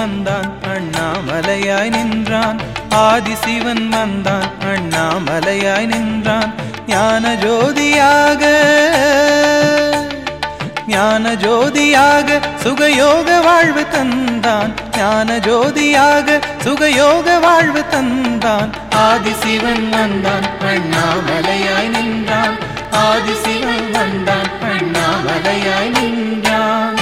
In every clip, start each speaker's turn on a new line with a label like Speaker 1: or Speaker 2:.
Speaker 1: வந்தான் அண்ணாமலையாய் நின்றான் ஆதிசிவன் வந்தான் அண்ணாமலையாய் நின்றான் ஞான ஜோதியாக ஞான ஜோதியாக சுகயோக வாழ்வு தந்தான் ஞான ஜோதியாக சுகயோக வாழ்வு தந்தான் ஆதிசிவன் வந்தான் அண்ணாமலையாய் நின்றான் ஆதிசிவன் வந்தான் அண்ணாமலையாய் நின்றான்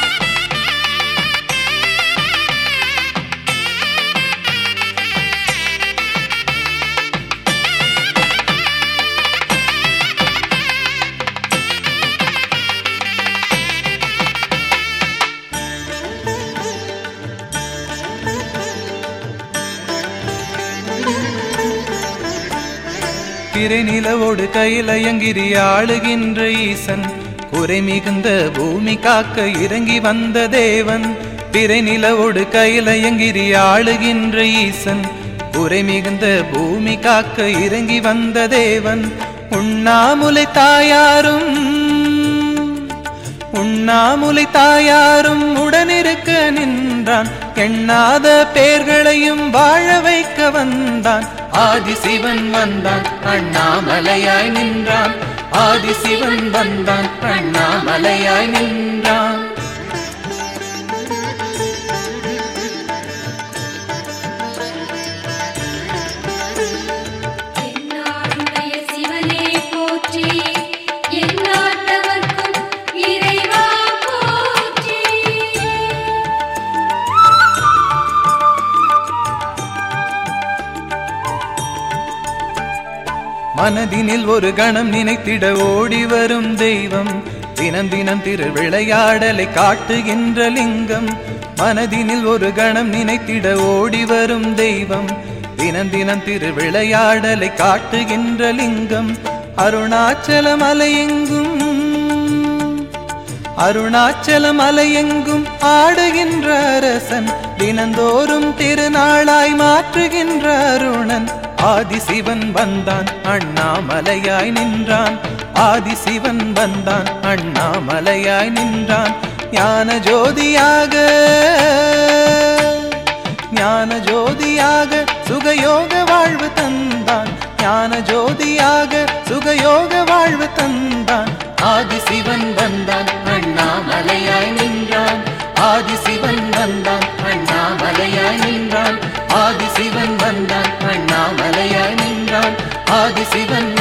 Speaker 1: பிறை நிலவோடு கையிலயங்கிரி ஆளுகின்ற ஈசன் குறை மிகுந்த பூமி காக்க இறங்கி வந்த தேவன் பிறை நிலவோடு கையிலயங்கிரி ஆளுகின்ற ஈசன் குறை மிகுந்த பூமி காக்க இறங்கி வந்த தேவன் உண்ணாமுலை தாயாரும் உண்ணாமுலை தாயாரும் உடனிருக்க நின்றான் எண்ணாத பேர்களையும் வாழ வைக்க வந்தான் ஆதிசிவன் வந்தான் அண்ணாமலையாய் நின்றான் ஆதிசிவன் வந்தான் அண்ணாமலையாய் நின்றான்
Speaker 2: என்னாடுடைய சிவனே போற்றி எந்நாட்டவர்க்கும் இறைவா போற்றி
Speaker 1: மனதினில் ஒரு கணம் நினைத்திட ஓடி வரும் தெய்வம் தினம் தினம் திரு விளையாடலை காட்டுகின்ற லிங்கம் மனதினில் ஒரு கணம் நினைத்திட ஓடி வரும் தெய்வம் தினம் தினம் திரு விளையாடலை காட்டுகின்ற லிங்கம் அருணாச்சல மலையெங்கும் அருணாச்சல மலையெங்கும் ஆடுகின்ற அரசன் தினந்தோறும் திருநாளாய் மாற்றுகின்ற அருணன் ஆதிசிவன் வந்தான் அண்ணாமலையாய் நின்றான் ஆதிசிவன் வந்தான் அண்ணாமலையாய் நின்றான் ஞான ஜோதியாக ஞான ஜோதியாக சுகயோக வாழ்வு தந்தான் ஞான ஜோதியாக சுகயோக வாழ்வு தந்தான் ஆதிசிவன் வந்தான் அண்ணாமலையாய் நின்றான் ஆதிசிவன் வந்தான் அண்ணாமலையாய் நின்றான் ஆதிசிவன் வந்தான் அண்ணாமலையாய் நின்றான் ஆதிசிவன்